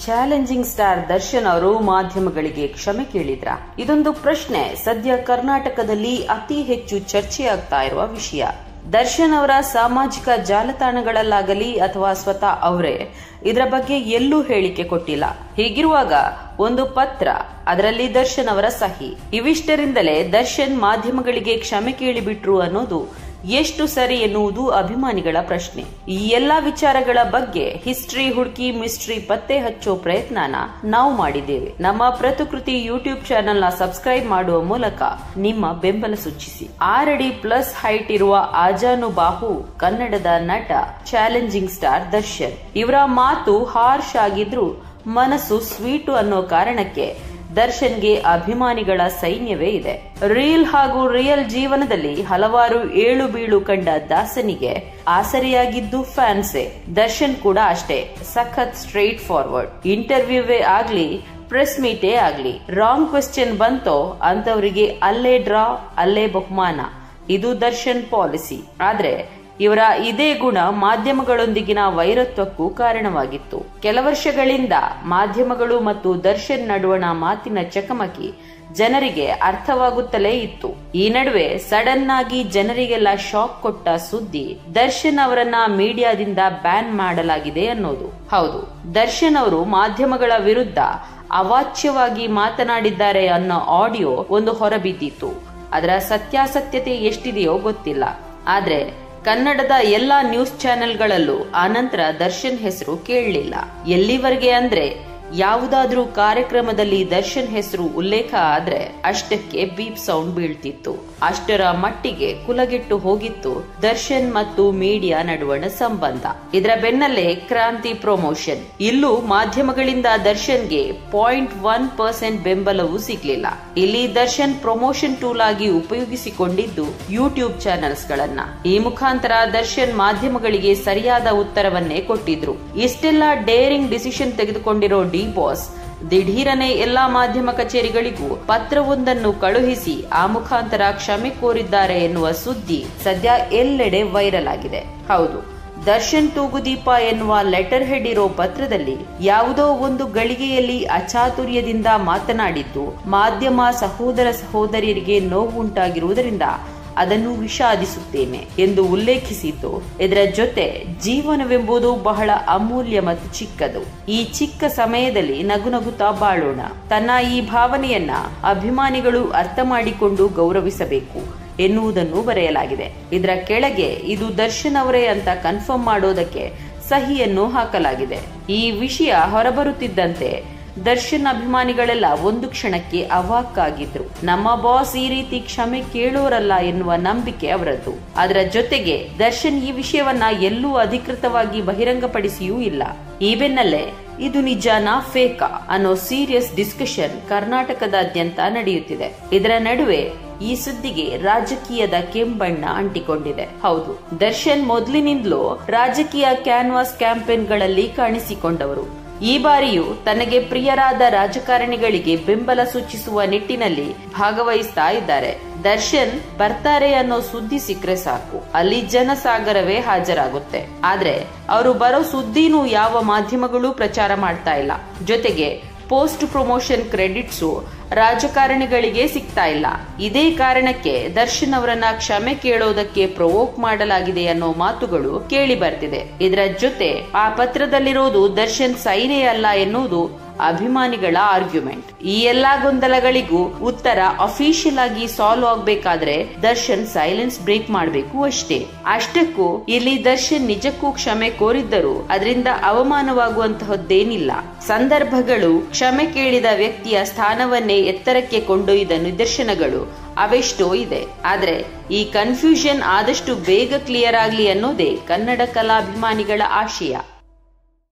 challenging star Darshan ಅವರು ಮಾಧ್ಯಮಗಳಿಗೆ ಕ್ಷಮೆ ಕೇಳಿದ್ರ ಇದೊಂದು ಪ್ರಶ್ನೆ ಸದ್ಯ ಕರ್ನಾಟಕದಲ್ಲಿ ಅತಿ ಹೆಚ್ಚು ಚರ್ಚೆಯಾಗ್ತಾ ಇರುವ ವಿಷಯ ದರ್ಶನ್ ಅವರ ಸಾಮಾಜಿಕ ಜಾಲತಾಣಗಳಲ್ಲಾಗಲಿ ಅಥವಾ ಸ್ವತಃ ಅವರೇ ಇದರ ಬಗ್ಗೆ ಎಲ್ಲೂ ಹೇಳಿಕೆ ಕೊಟ್ಟಿಲ್ಲ ಹೀಗಿರುವಾಗ ಒಂದು ಪತ್ರ ಅದರಲ್ಲಿ ದರ್ಶನ್ ಅವರ ಸಹಿ ಇವಿಷ್ಟರಿಂದಲೇ ದರ್ಶನ್ ಮಾಧ್ಯಮಗಳಿಗೆ ಕ್ಷಮೆ ಕೇಳಿಬಿಟ್ರು ಅನ್ನೋದು ಎಷ್ಟು ಸರಿ ಎನ್ನುವುದು ಅಭಿಮಾನಿಗಳ ಪ್ರಶ್ನೆ ಈ ಎಲ್ಲಾ ವಿಚಾರಗಳ ಬಗ್ಗೆ ಹಿಸ್ಟ್ರಿ ಹುಡುಕಿ ಮಿಸ್ಟ್ರಿ ಪತ್ತೆ ಹಚ್ಚೋ ಪ್ರಯತ್ನನ ನಾವು ಮಾಡಿದ್ದೇವೆ ನಮ್ಮ ಪ್ರತಿಕೃತಿ ಯೂಟ್ಯೂಬ್ ಚಾನೆಲ್ ನ ಸಬ್ಸ್ಕ್ರೈಬ್ ಮಾಡುವ ಮೂಲಕ ನಿಮ್ಮ ಬೆಂಬಲ ಸೂಚಿಸಿ ಆರಡಿ ಪ್ಲಸ್ ಹೈಟ್ ಇರುವ ಆಜಾನುಬಾಹು ಕನ್ನಡದ ನಟ ಚಾಲೆಂಜಿಂಗ್ ಸ್ಟಾರ್ ದರ್ಶನ್ ಇವರ ಮಾತು ಹಾರ್ಶ್ ಆಗಿದ್ರು ಮನಸ್ಸು ಸ್ವೀಟು ಅನ್ನೋ ಕಾರಣಕ್ಕೆ ದರ್ಶನ್ಗೆ ಅಭಿಮಾನಿಗಳ ಸೈನ್ಯವೇ ಇದೆ ರೀಲ್ ಹಾಗೂ ರಿಯಲ್ ಜೀವನದಲ್ಲಿ ಹಲವಾರು ಏಳು ಬೀಳು ಕಂಡ ದಾಸನಿಗೆ ಆಸರೆಯಾಗಿದ್ದು ಫ್ಯಾನ್ಸೇ ದರ್ಶನ್ ಕೂಡ ಅಷ್ಟೇ ಸಖತ್ ಸ್ಟ್ರೈಟ್ ಫಾರ್ವರ್ಡ್ ಇಂಟರ್ವ್ಯೂವೇ ಆಗ್ಲಿ ಪ್ರೆಸ್ ಮೀಟೇ ಆಗ್ಲಿ ರಾಂಗ್ ಕ್ವೆಶ್ಚನ್ ಬಂತೋ ಅಂತವರಿಗೆ ಅಲ್ಲೇ ಡ್ರಾ ಅಲ್ಲೇ ಬಹುಮಾನ ಇದು ದರ್ಶನ್ ಪಾಲಿಸಿ ಆದ್ರೆ ಇವರ ಇದೇ ಗುಣ ಮಾಧ್ಯಮಗಳೊಂದಿಗಿನ ವೈರತ್ವಕ್ಕೂ ಕಾರಣವಾಗಿತ್ತು ಕೆಲ ವರ್ಷಗಳಿಂದ ಮಾಧ್ಯಮಗಳು ಮತ್ತು ದರ್ಶನ್ ನಡುವಣ ಮಾತಿನ ಚಕಮಕಿ ಜನರಿಗೆ ಅರ್ಥವಾಗುತ್ತಲೇ ಇತ್ತು ಈ ನಡುವೆ ಸಡನ್ ಆಗಿ ಜನರಿಗೆಲ್ಲ ಶಾಕ್ ಕೊಟ್ಟ ಸುದ್ದಿ ದರ್ಶನ್ ಅವರನ್ನ ಮೀಡಿಯಾದಿಂದ ಬ್ಯಾನ್ ಮಾಡಲಾಗಿದೆ ಅನ್ನೋದು ಹೌದು ದರ್ಶನ್ ಅವರು ಮಾಧ್ಯಮಗಳ ವಿರುದ್ಧ ಅವಾಚ್ಯವಾಗಿ ಮಾತನಾಡಿದ್ದಾರೆ ಅನ್ನೋ ಆಡಿಯೋ ಒಂದು ಹೊರಬಿದ್ದಿತ್ತು ಅದರ ಸತ್ಯಾಸತ್ಯತೆ ಎಷ್ಟಿದೆಯೋ ಗೊತ್ತಿಲ್ಲ ಆದ್ರೆ ಕನ್ನಡದ ಎಲ್ಲಾ ನ್ಯೂಸ್ ಚಾನೆಲ್ಗಳಲ್ಲೂ ಆನಂತರ ದರ್ಶನ್ ಹೆಸರು ಕೇಳಲಿಲ್ಲ ಎಲ್ಲಿವರೆಗೆ ಅಂದ್ರೆ ಯಾವುದಾದ್ರೂ ಕಾರ್ಯಕ್ರಮದಲ್ಲಿ ದರ್ಶನ್ ಹೆಸರು ಉಲ್ಲೇಖ ಆದ್ರೆ ಅಷ್ಟಕ್ಕೆ ಬೀಪ್ ಸೌಂಡ್ ಬೀಳ್ತಿತ್ತು ಅಷ್ಟರ ಮಟ್ಟಿಗೆ ಕುಲಗೆಟ್ಟು ಹೋಗಿತ್ತು ದರ್ಶನ್ ಮತ್ತು ಮೀಡಿಯಾ ನಡುವಣ ಸಂಬಂಧ ಇದರ ಬೆನ್ನಲ್ಲೇ ಕ್ರಾಂತಿ ಪ್ರಮೋಷನ್ ಇಲ್ಲೂ ಮಾಧ್ಯಮಗಳಿಂದ ದರ್ಶನ್ಗೆ ಪಾಯಿಂಟ್ ಒನ್ ಪರ್ಸೆಂಟ್ ಬೆಂಬಲವೂ ಸಿಗ್ಲಿಲ್ಲ ಇಲ್ಲಿ ದರ್ಶನ್ ಪ್ರಮೋಷನ್ ಟೂಲ್ ಆಗಿ ಉಪಯೋಗಿಸಿಕೊಂಡಿದ್ದು ಯೂಟ್ಯೂಬ್ ಚಾನೆಲ್ಸ್ ಗಳನ್ನ ಈ ಮುಖಾಂತರ ದರ್ಶನ್ ಮಾಧ್ಯಮಗಳಿಗೆ ಸರಿಯಾದ ಉತ್ತರವನ್ನೇ ಕೊಟ್ಟಿದ್ರು ಇಷ್ಟೆಲ್ಲ ಡೇರಿಂಗ್ ಡಿಸಿಷನ್ ತೆಗೆದುಕೊಂಡಿರೋ ಡಿ ಬಾಸ್ ದಿಢೀರನೆ ಎಲ್ಲಾ ಮಾಧ್ಯಮ ಕಚೇರಿಗಳಿಗೂ ಪತ್ರವೊಂದನ್ನು ಕಳುಹಿಸಿ ಆ ಮುಖಾಂತರ ಕ್ಷಮೆ ಕೋರಿದ್ದಾರೆ ಎನ್ನುವ ಸುದ್ದಿ ಸದ್ಯ ಎಲ್ಲೆಡೆ ವೈರಲ್ ಆಗಿದೆ ಹೌದು ದರ್ಶನ್ ತೂಗುದೀಪ ಎನ್ನುವ ಲೆಟರ್ ಹೆಡ್ ಇರೋ ಪತ್ರದಲ್ಲಿ ಯಾವುದೋ ಒಂದು ಗಳಿಗೆಯಲ್ಲಿ ಅಚಾತುರ್ಯದಿಂದ ಮಾತನಾಡಿದ್ದು ಮಾಧ್ಯಮ ಸಹೋದರ ಸಹೋದರಿಯರಿಗೆ ನೋವುಂಟಾಗಿರುವುದರಿಂದ ಅದನ್ನು ವಿಷಾದಿಸುತ್ತೇನೆ ಎಂದು ಉಲ್ಲೇಖಿಸಿದ್ದು ಇದರ ಜೊತೆ ಜೀವನವೆಂಬುದು ಬಹಳ ಅಮೂಲ್ಯ ಮತ್ತು ಚಿಕ್ಕದು ಈ ಚಿಕ್ಕ ಸಮಯದಲ್ಲಿ ನಗು ನಗುತ್ತಾ ಬಾಳೋಣ ತನ್ನ ಈ ಭಾವನೆಯನ್ನ ಅಭಿಮಾನಿಗಳು ಅರ್ಥ ಮಾಡಿಕೊಂಡು ಗೌರವಿಸಬೇಕು ಎನ್ನುವುದನ್ನು ಬರೆಯಲಾಗಿದೆ ಇದರ ಕೆಳಗೆ ಇದು ದರ್ಶನ್ ಅವರೇ ಅಂತ ಕನ್ಫರ್ಮ್ ಮಾಡೋದಕ್ಕೆ ಸಹಿಯನ್ನು ಹಾಕಲಾಗಿದೆ ಈ ವಿಷಯ ಹೊರಬರುತ್ತಿದ್ದಂತೆ ದರ್ಶನ್ ಅಭಿಮಾನಿಗಳೆಲ್ಲ ಒಂದು ಕ್ಷಣಕ್ಕೆ ಅವಾಕ್ಕಾಗಿದ್ರು ನಮ್ಮ ಬಾಸ್ ಈ ರೀತಿ ಕ್ಷಮೆ ಕೇಳೋರಲ್ಲ ಎನ್ನುವ ನಂಬಿಕೆ ಅವರದ್ದು ಅದರ ಜೊತೆಗೆ ದರ್ಶನ್ ಈ ವಿಷಯವನ್ನ ಎಲ್ಲೂ ಅಧಿಕೃತವಾಗಿ ಬಹಿರಂಗಪಡಿಸಿಯೂ ಇಲ್ಲ ಈ ಬೆನ್ನಲ್ಲೇ ಇದು ನಿಜಾನಾ ಫೇಕಾ ಅನ್ನೋ ಸೀರಿಯಸ್ ಡಿಸ್ಕಷನ್ ಕರ್ನಾಟಕದಾದ್ಯಂತ ನಡೆಯುತ್ತಿದೆ ಇದರ ನಡುವೆ ಈ ಸುದ್ದಿಗೆ ರಾಜಕೀಯದ ಕೆಂಬಣ್ಣ ಅಂಟಿಕೊಂಡಿದೆ ಹೌದು ದರ್ಶನ್ ಮೊದಲಿನಿಂದಲೂ ರಾಜಕೀಯ ಕ್ಯಾನ್ವಾಸ್ ಕ್ಯಾಂಪೇನ್ಗಳಲ್ಲಿ ಕಾಣಿಸಿಕೊಂಡವರು ಈ ಬಾರಿಯೂ ತನಗೆ ಪ್ರಿಯರಾದ ರಾಜಕಾರಣಿಗಳಿಗೆ ಬೆಂಬಲ ಸೂಚಿಸುವ ನಿಟ್ಟಿನಲ್ಲಿ ಭಾಗವಹಿಸ್ತಾ ಇದ್ದಾರೆ ದರ್ಶನ್ ಬರ್ತಾರೆ ಅನ್ನೋ ಸುದ್ದಿ ಸಿಕ್ಕರೆ ಸಾಕು ಅಲ್ಲಿ ಜನಸಾಗರವೇ ಹಾಜರಾಗುತ್ತೆ ಆದ್ರೆ ಅವರು ಬರೋ ಸುದ್ದಿನೂ ಯಾವ ಮಾಧ್ಯಮಗಳು ಪ್ರಚಾರ ಮಾಡ್ತಾ ಇಲ್ಲ ಜೊತೆಗೆ ಪೋಸ್ಟ್ ಪ್ರಮೋಷನ್ ಕ್ರೆಡಿಟ್ಸು ರಾಜಕಾರಣಿಗಳಿಗೆ ಸಿಗ್ತಾ ಇಲ್ಲ ಇದೇ ಕಾರಣಕ್ಕೆ ದರ್ಶನ್ ಅವರನ್ನ ಕ್ಷಮೆ ಕೇಳೋದಕ್ಕೆ ಪ್ರವೋಕ್ ಮಾಡಲಾಗಿದೆ ಅನ್ನೋ ಮಾತುಗಳು ಕೇಳಿ ಬರ್ತಿದೆ ಇದರ ಜೊತೆ ಆ ಪತ್ರದಲ್ಲಿರೋದು ದರ್ಶನ್ ಸೈನೇ ಅಲ್ಲ ಎನ್ನುವುದು ಅಭಿಮಾನಿಗಳ ಆರ್ಗ್ಯುಮೆಂಟ್ ಈ ಎಲ್ಲಾ ಗೊಂದಲಗಳಿಗೂ ಉತ್ತರ ಅಫಿಷಿಯಲ್ ಆಗಿ ಸಾಲ್ವ್ ಆಗ್ಬೇಕಾದ್ರೆ ದರ್ಶನ್ ಸೈಲೆನ್ಸ್ ಬ್ರೇಕ್ ಮಾಡಬೇಕು ಅಷ್ಟೇ ಅಷ್ಟಕ್ಕೂ ಇಲ್ಲಿ ದರ್ಶನ್ ನಿಜಕ್ಕೂ ಕ್ಷಮೆ ಕೋರಿದ್ದರೂ ಅದರಿಂದ ಅವಮಾನವಾಗುವಂತಹದ್ದೇನಿಲ್ಲ ಸಂದರ್ಭಗಳು ಕ್ಷಮೆ ಕೇಳಿದ ವ್ಯಕ್ತಿಯ ಸ್ಥಾನವನ್ನೇ ಎತ್ತರಕ್ಕೆ ಕೊಂಡೊಯ್ದ ನಿದರ್ಶನಗಳು ಅವೆಷ್ಟೋ ಇದೆ ಆದ್ರೆ ಈ ಕನ್ಫ್ಯೂಷನ್ ಆದಷ್ಟು ಬೇಗ ಕ್ಲಿಯರ್ ಆಗ್ಲಿ ಅನ್ನೋದೇ ಕನ್ನಡ ಕಲಾಭಿಮಾನಿಗಳ ಆಶಯ